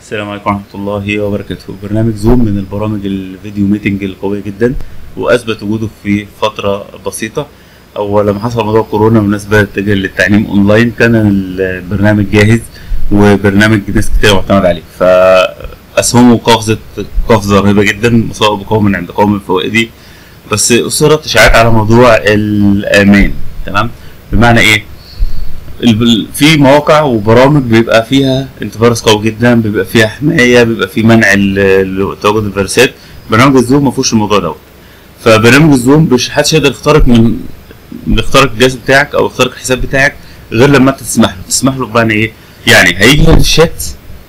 السلام عليكم ورحمة الله وبركاته برنامج زوم من البرامج الفيديو ميتنج القوية جدا وأثبت وجوده في فترة بسيطة أو لما حصل موضوع كورونا بالنسبة للتعليم أونلاين كان البرنامج جاهز وبرنامج ناس كتير معتمد عليه فأسهمه قفزة قفزة رهيبة جدا مصاب بقوم من عند قوم فوائدي بس أثرت إشاعات على موضوع الأمان تمام بمعنى إيه؟ الب- في مواقع وبرامج بيبقى فيها انت فيروس قوي جدا بيبقى فيها حمايه بيبقى في منع ال- ال- تواجد الفيروسات برنامج الزوم ما فيهوش الموضوع دوت فبرنامج الزوم مش محدش يقدر يخترق من يخترق الجهاز بتاعك او يخترق الحساب بتاعك غير لما انت تسمح له تسمح له بمعنى ايه يعني هيجي هنا الشات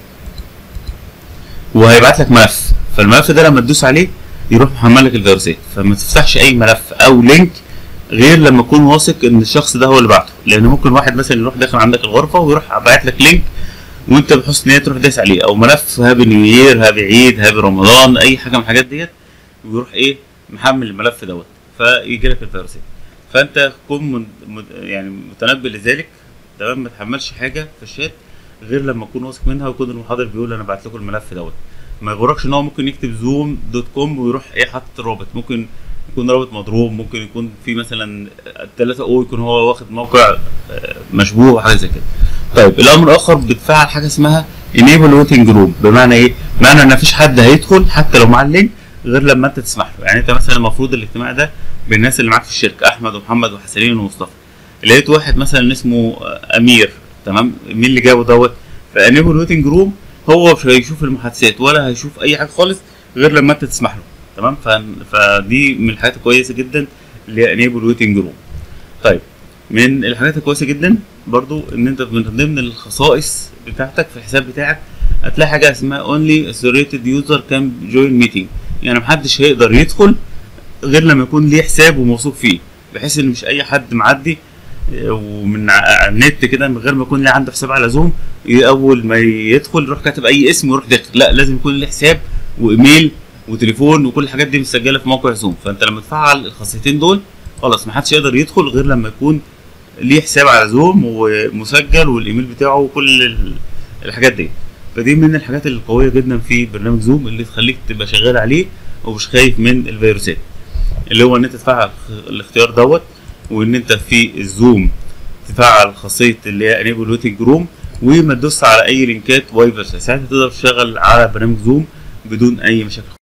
وهيبعت لك ملف فالملف ده لما تدوس عليه يروح محمل لك الفيروسات فما تفتحش اي ملف او لينك غير لما تكون واثق ان الشخص ده هو اللي بعته لان ممكن واحد مثلا يروح داخل عندك الغرفه ويروح باعت لك لينك وانت بحسن نيه تروح داس عليه او ملف هابي نيو يير هابي عيد هابي رمضان اي حاجه من الحاجات ديت ويروح ايه محمل الملف دوت فيجي لك الفيروسات فانت كن من من- يعني متنبه لذلك تمام ما تحملش حاجه في الشات غير لما تكون واثق منها ويكون المحاضر بيقول انا بعت لكم الملف دوت ما يغركش ان هو ممكن يكتب زوم دوت كوم ويروح ايه حاطط الرابط ممكن يكون رابط مضروب ممكن يكون في مثلا الثلاثة او يكون هو واخد موقع آه، مشبوه وحاجه زي كده طيب الامر الاخر بتفعل حاجه اسمها enable waiting room بمعنى ايه بمعنى ان مفيش حد هيدخل حتى لو معاه اللينك غير لما انت تسمح له يعني انت مثلا المفروض الاجتماع ده بالناس اللي معاك في الشركه احمد ومحمد وحسنين ومصطفى لقيت واحد مثلا اسمه آه، امير تمام مين اللي جابه دوت فانيبل ويتنج روم هو مش هيشوف المحادثات ولا هيشوف اي حاجه خالص غير لما انت تسمح له تمام ف- فدي من الحاجات الكويسه جدا اللي هي انيبل ويتنج روم طيب من الحاجات الكويسه جدا برضو ان انت من ضمن الخصائص بتاعتك في الحساب بتاعك هتلاقي حاجه اسمها only authoritated user can join meeting يعني محدش هيقدر يدخل غير لما يكون ليه حساب وموثوق فيه بحيث ان مش اي حد معدي آه، ومن ع- على النت كده من غير ما يكون ليه عنده حساب على زوم ي- اول ما يدخل يروح كاتب اي اسم ويروح داخل لا لازم يكون ليه حساب وايميل وتليفون وكل الحاجات دي مسجله في موقع زوم فانت لما تفعل الخاصيتين دول خلاص ما حدش يقدر يدخل غير لما يكون ليه حساب على زوم ومسجل والايميل بتاعه وكل ال- الحاجات دي فدي من الحاجات القويه جدا في برنامج زوم اللي تخليك تبقى شغال عليه ومش خايف من الفيروسات اللي هو ان انت تفعل الاختيار دوت وان انت في الزوم تفعل خاصيه اللي هي انيبل ويتنج روم وما تدوس على اي لينكات واي فيرسا ساعتها تقدر تشتغل على برنامج زوم بدون اي مشاكل